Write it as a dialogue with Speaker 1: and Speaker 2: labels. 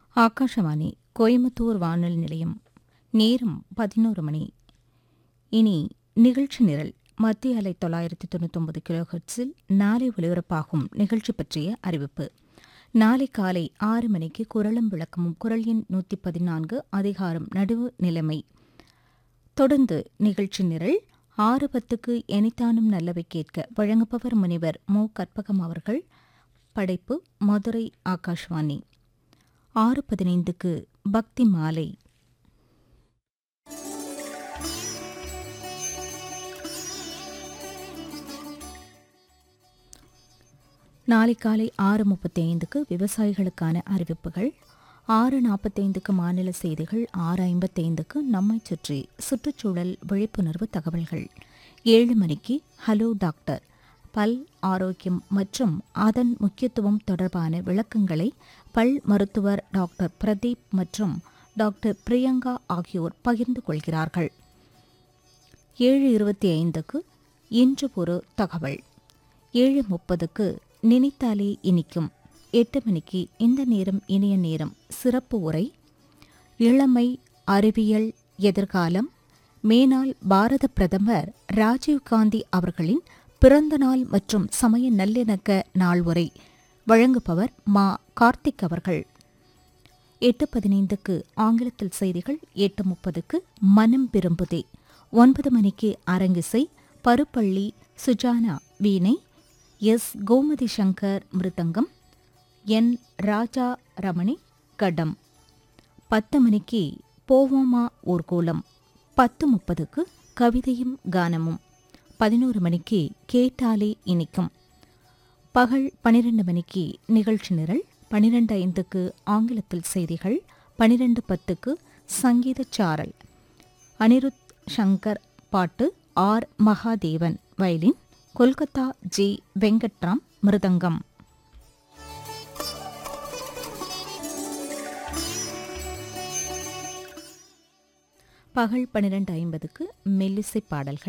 Speaker 1: ஆகாஷவாணி கோயம்புத்தூர் வானொலி நிலையம் நேரம் பதினோரு மணி இனி நிகழ்ச்சி நிரல் மத்திய அலை தொள்ளாயிரத்தி தொண்ணூத்தொன்பது கிலோஹெர்ட்ஸில் நாளை ஒலிபரப்பாகும் நிகழ்ச்சி பற்றிய அறிவிப்பு நாளை காலை ஆறு மணிக்கு குரலும் விளக்கமும் குரல் எண் நூற்றி பதினான்கு அதிகாரம் நடுவு நிலைமை தொடர்ந்து நிகழ்ச்சி நிரல் ஆறு பத்துக்கு எனித்தானும் நல்லவை கேட்க வழங்குபவர் முனிவர் மு கற்பகம் அவர்கள் படைப்பு மதுரை ஆகாஷ்வாணி ஆறு பதினைந்துக்கு பக்தி மாலை நாளை காலை ஆறு முப்பத்தி ஐந்துக்கு விவசாயிகளுக்கான அறிவிப்புகள் ஆறு நாற்பத்தைந்துக்கு மாநில செய்திகள் ஆறு ஐம்பத்தைந்துக்கு நம்மை சுற்றி சுற்றுச்சூழல் விழிப்புணர்வு தகவல்கள் ஏழு மணிக்கு ஹலோ டாக்டர் பல் ஆரோக்கியம் மற்றும் அதன் முக்கியத்துவம் தொடர்பான விளக்கங்களை பல் மருத்துவர் டாக்டர் பிரதீப் மற்றும் டாக்டர் பிரியங்கா ஆகியோர் பகிர்ந்து கொள்கிறார்கள் ஏழு இருபத்தி ஐந்துக்கு இன்று ஒரு தகவல் ஏழு முப்பதுக்கு நினைத்தாலே இனிக்கும் எட்டு மணிக்கு இந்த நேரம் இனிய நேரம் சிறப்பு உரை இளமை அறிவியல் எதிர்காலம் மேனாள் பாரத பிரதமர் ராஜீவ்காந்தி அவர்களின் பிறந்த நாள் மற்றும் சமய நல்லிணக்க நாள் உரை வழங்குபவர் மா கார்த்திக் அவர்கள் எட்டு பதினைந்துக்கு ஆங்கிலத்தில் செய்திகள் எட்டு முப்பதுக்கு மனம் விரும்புதே ஒன்பது மணிக்கு அரங்கிசை பருப்பள்ளி சுஜானா வீணை எஸ் கோமதி சங்கர் மிருதங்கம் என் ராஜா ரமணி கடம் பத்து மணிக்கு போவோமா ஊர்கோலம் பத்து முப்பதுக்கு கவிதையும் கானமும் பதினோரு மணிக்கு கேட்டாலே இனிக்கும் பகல் பனிரெண்டு மணிக்கு நிகழ்ச்சி நிரல் பனிரெண்டு ஐந்துக்கு ஆங்கிலத்தில் செய்திகள் பனிரெண்டு பத்துக்கு சங்கீத சாரல் அனிருத் சங்கர் பாட்டு R Mahadevan violin Kolkata G Venkatram mridangam பகல் பனிரெண்டு ஐம்பதுக்கு மெல்லிசை பாடல்கள்